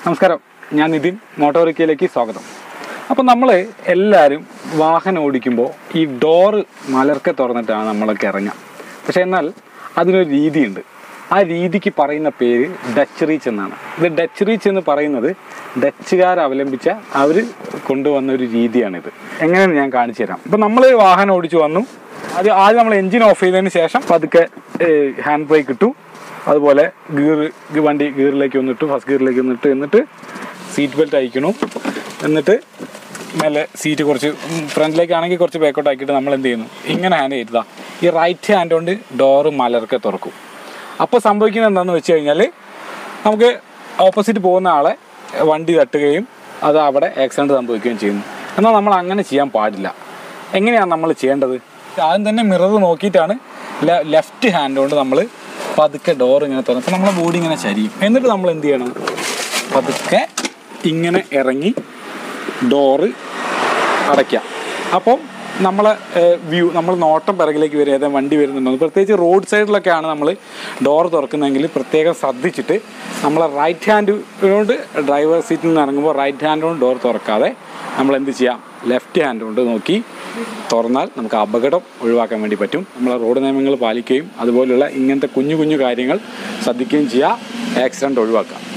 നമസ്കാരം ഞാൻ നിതിൻ മോട്ടോറിക്കയിലേക്ക് സ്വാഗതം അപ്പം നമ്മൾ എല്ലാവരും വാഹനം ഓടിക്കുമ്പോൾ ഈ ഡോറ് മലർക്കെ തുറന്നിട്ടാണ് നമ്മളൊക്കെ ഇറങ്ങുക പക്ഷേ എന്നാൽ അതിനൊരു രീതിയുണ്ട് ആ രീതിക്ക് പറയുന്ന പേര് ഡച്ച് റീച്ച് എന്നാണ് ഇത് ഡച്ച് റീച്ച് എന്ന് പറയുന്നത് ഡച്ചുകാർ അവലംബിച്ച അവർ കൊണ്ടുവന്ന ഒരു രീതിയാണിത് എങ്ങനെയെന്ന് ഞാൻ കാണിച്ചു തരാം ഇപ്പം നമ്മൾ വാഹനം ഓടിച്ചു വന്നു അത് ആദ്യം നമ്മൾ എഞ്ചിൻ ഓഫ് ചെയ്തതിന് ശേഷം പതുക്കെ ഹാൻഡ് ബ്രേക്ക് ഇട്ടു അതുപോലെ ഗിയർ വണ്ടി ഗിയറിലേക്ക് വന്നിട്ട് ഫസ്റ്റ് ഗിയറിലേക്ക് വന്നിട്ട് എന്നിട്ട് സീറ്റ് ബെൽറ്റ് അയക്കണു എന്നിട്ട് മേലെ സീറ്റ് കുറച്ച് ഫ്രണ്ടിലേക്കാണെങ്കിൽ കുറച്ച് ബാക്കോട്ട് ആക്കിയിട്ട് നമ്മൾ എന്ത് ചെയ്യുന്നു ഇങ്ങനെ ഹാൻഡ് ചെയ്താ ഈ റൈറ്റ് ഹാൻഡ് കൊണ്ട് ഡോറ് മലർക്കെ തുറക്കും അപ്പോൾ സംഭവിക്കുന്നത് എന്താണെന്ന് വെച്ച് കഴിഞ്ഞാൽ നമുക്ക് ഓപ്പോസിറ്റ് പോകുന്ന ആളെ വണ്ടി തട്ടുകയും അത് അവിടെ ആക്സിഡൻറ്റ് സംഭവിക്കുകയും ചെയ്യുന്നു എന്നാൽ നമ്മൾ അങ്ങനെ ചെയ്യാൻ പാടില്ല എങ്ങനെയാണ് നമ്മൾ ചെയ്യേണ്ടത് ആദ്യം തന്നെ മിറർ നോക്കിയിട്ടാണ് ലെഫ്റ്റ് ഹാൻഡ് കൊണ്ട് നമ്മൾ പതുക്കെ ഡോർ ഇങ്ങനെ തുറന്ന് അപ്പോൾ നമ്മളെ ബോഡി ഇങ്ങനെ ചരിയും എന്നിട്ട് നമ്മൾ എന്ത് ചെയ്യണം പതുക്കെ ഇങ്ങനെ ഇറങ്ങി ഡോറ് അടയ്ക്കാം അപ്പം നമ്മളെ വ്യൂ നമ്മൾ നോട്ടം പിറകിലേക്ക് വരും ഏതാ വണ്ടി വരുന്നുണ്ടോ പ്രത്യേകിച്ച് റോഡ് സൈഡിലൊക്കെയാണ് നമ്മൾ ഡോർ തുറക്കുന്നതെങ്കിൽ പ്രത്യേകം ശ്രദ്ധിച്ചിട്ട് നമ്മളെ റൈറ്റ് ഹാൻഡ് കൊണ്ട് ഡ്രൈവർ സീറ്റിൽ നിന്ന് ഇറങ്ങുമ്പോൾ റൈറ്റ് ഹാൻഡ് കൊണ്ട് ഡോർ തുറക്കാതെ നമ്മൾ എന്ത് ചെയ്യാം ലെഫ്റ്റ് ഹാൻഡ് കൊണ്ട് നോക്കി തുറന്നാൽ നമുക്ക് അപകടം ഒഴിവാക്കാൻ വേണ്ടി പറ്റും നമ്മളെ റോഡ് നിയമങ്ങൾ പാലിക്കുകയും അതുപോലുള്ള ഇങ്ങനത്തെ കുഞ്ഞു കുഞ്ഞു കാര്യങ്ങൾ ശ്രദ്ധിക്കുകയും ചെയ്യുക ആക്സിഡൻറ്റ് ഒഴിവാക്കാം